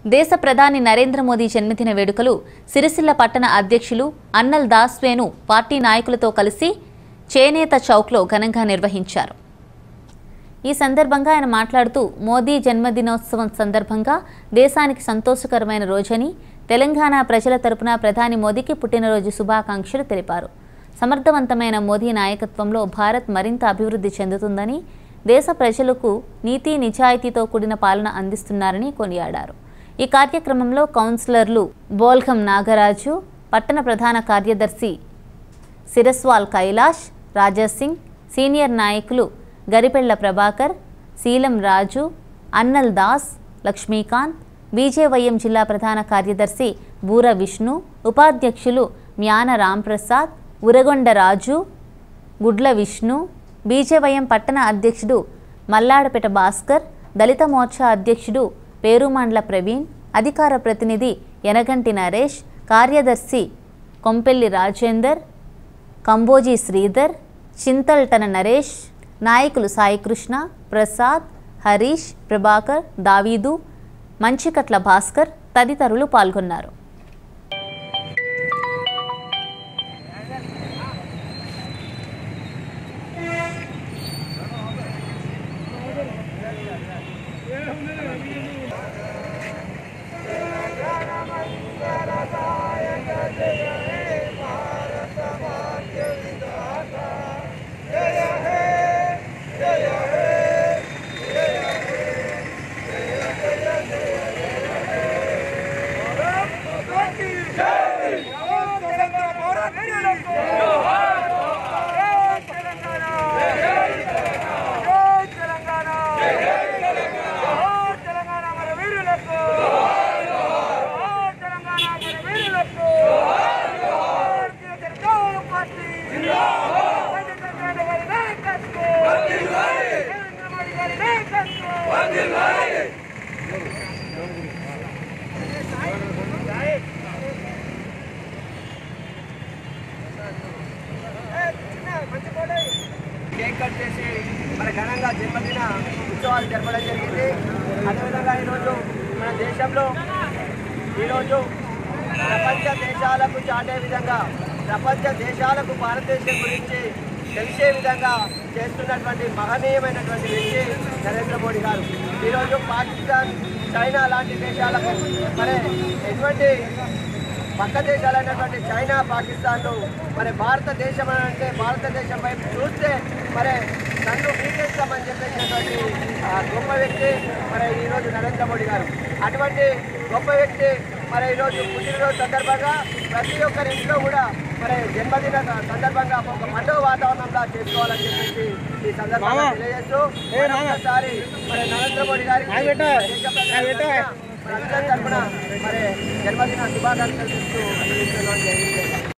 దేశ ప్రధాని నరేంద్ర మోదీ జన్మదిన వేడుకలు సిరిసిల్ల పట్టణ అధ్యక్షులు అన్నల్ దాస్వేను పార్టీ నాయకులతో కలిసి చేనేత చౌక్లో ఘనంగా నిర్వహించారు ఈ సందర్భంగా ఆయన మాట్లాడుతూ మోదీ జన్మదినోత్సవం సందర్భంగా దేశానికి సంతోషకరమైన రోజని తెలంగాణ ప్రజల తరపున ప్రధాని మోదీకి పుట్టినరోజు శుభాకాంక్షలు తెలిపారు సమర్థవంతమైన మోదీ నాయకత్వంలో భారత్ మరింత అభివృద్ధి చెందుతుందని దేశ ప్రజలకు నీతి నిజాయితీతో కూడిన పాలన అందిస్తున్నారని కొనియాడారు ఈ కార్యక్రమంలో కౌన్సిలర్లు బోల్ఘం నాగరాజు పట్టణ ప్రధాన కార్యదర్శి సిరస్వాల్ కైలాష్ రాజాసింగ్ సీనియర్ నాయకులు గరిపెళ్ల ప్రభాకర్ శీలం రాజు అన్నల్ దాస్ లక్ష్మీకాంత్ బీజేవైఎం జిల్లా ప్రధాన కార్యదర్శి బూర విష్ణు ఉపాధ్యక్షులు మ్యాన రాంప్రసాద్ ఉరగొండ రాజు గుడ్ల విష్ణు బీజేవైఎం పట్టణ అధ్యక్షుడు మల్లాడపేట భాస్కర్ దళిత మోర్చా అధ్యక్షుడు పేరుమండ్ల ప్రవీణ్ అధికార ప్రతినిధి యనగంటి నరేష్ కార్యదర్శి కొంపెల్లి రాజేందర్ కంబోజీ శ్రీధర్ చింతల్టన నరేష్ నాయకులు సాయికృష్ణ ప్రసాద్ హరీష్ ప్రభాకర్ దావీదు మంచికట్ల భాస్కర్ తదితరులు పాల్గొన్నారు కేక్ కట్ చేసి మన ఘనంగా జన్మదిన ఉత్సవాలు జరపడం జరిగింది అదేవిధంగా ఈరోజు మన దేశంలో ఈరోజు ప్రపంచ దేశాలకు చాటే విధంగా ప్రపంచ దేశాలకు భారతదేశం గురించి తెలిసే విధంగా చేస్తున్నటువంటి మహనీయమైనటువంటి వ్యక్తి నరేంద్ర మోడీ గారు ఈరోజు పాకిస్తాన్ చైనా లాంటి దేశాలకు మరి ఎటువంటి పక్క దేశాలైనటువంటి చైనా పాకిస్తాన్లు మరి భారతదేశం అని అంటే భారతదేశం వైపు చూస్తే మరి నన్ను మీకేస్తామని చెప్పేసినటువంటి ఆ గొప్ప వ్యక్తి మరి ఈరోజు నరేంద్ర మోడీ గారు అటువంటి గొప్ప వ్యక్తి మరి ఈరోజు పుట్టినరోజు సందర్భంగా ప్రతి ఒక్కరి ఇంట్లో కూడా మరి జన్మదిన సందర్భంగా ఒక పండుగ వాతావరణంలో చేసుకోవాలని చెప్పేసి ఈ సందర్భంగా తెలియజేస్తూ మరొకసారి మరి నరేంద్ర మోడీ గారికి దేశ ప్రజలందరికీ మన అందరి తరపున మరి జన్మదిన శుభాకాంక్షలు చెప్తూ అందజేస్తున్నాను. జై హింద్.